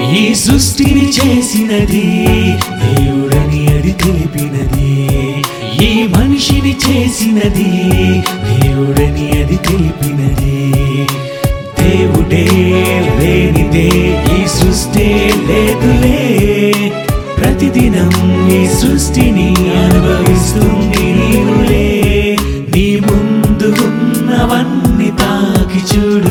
ఈ సృష్టిని చేసినది దేవుడని అది తెలిపినది ఈ మనిషిని చేసినది దేవుడని అది తెలిపినది దేవుడే లేనిదే ఈ సృష్టి లేదులే ప్రతిదినం ఈ సృష్టిని అనుభవిస్తుంది నీవులే నీ ముందు ఉన్నవన్నీ తాకి చూడు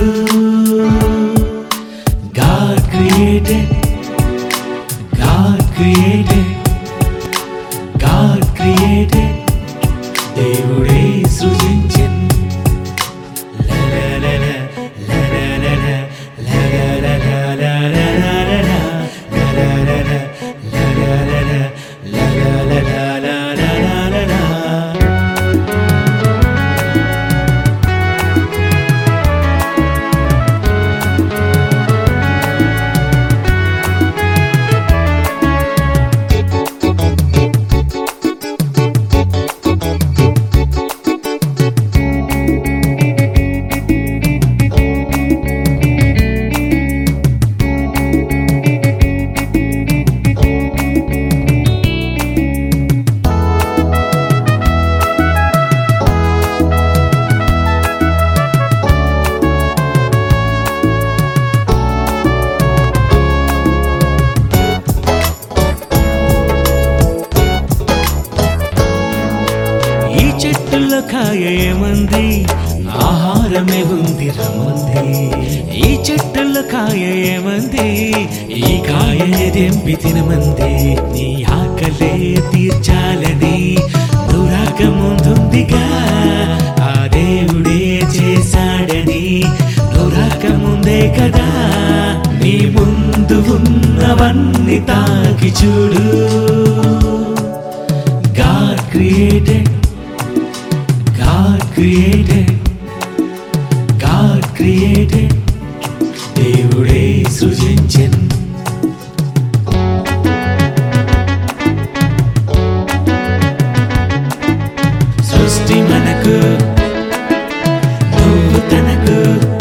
God created, God created, God created, దేవుడే సృజించెన్ ఈ చెట్టులో కాయ ఏమంది ఆహారమే ఉంది రమ్మంది ఈ చెట్టులో కాయ ఏమంది ఈ కాయని తెంపి తినమంది నీ ఆకలే తీర్చాలని దురాక ముందుందిగా ఆ దేవుడే చేశాడని దురాక ముందే కదా నీ ముందు ఉన్నవన్నీ తాకి చూడు God created, God created, God created, దేవుడే సృజించెన్ సృష్టి మనకు నువ్వు తనకు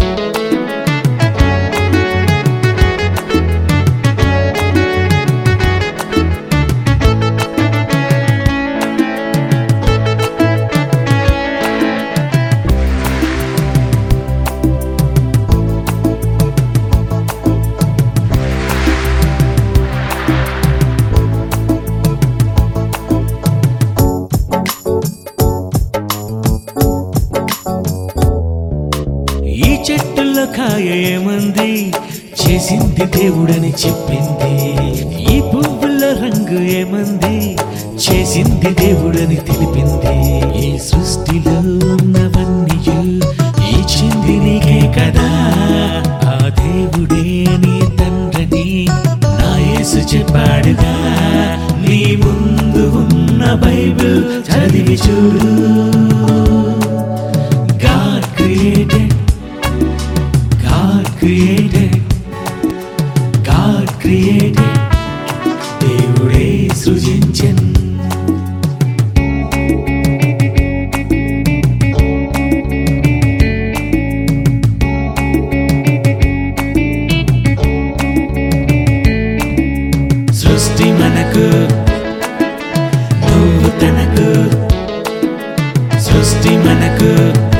ఈ చెట్టులో కాయ ఏమంది చేసింది దేవుడని చెప్పింది ఈ పువ్వుల రంగు ఏమంది చేసింది దేవుడని తెలిపింది ఈ సృష్టిలో ఉన్నవన్నీ ఇచ్చింది నీకే కదా ఆ దేవుడే నీ తండ్రిని నా యేసు చెప్పాడుగా నీ ముందు ఉన్న బైబిల్ చదివి చూడు God created, God created, God created, దేవుడే సృజించెన్ సృష్టి మనకు నువ్వు తనకు సృష్టి మనకు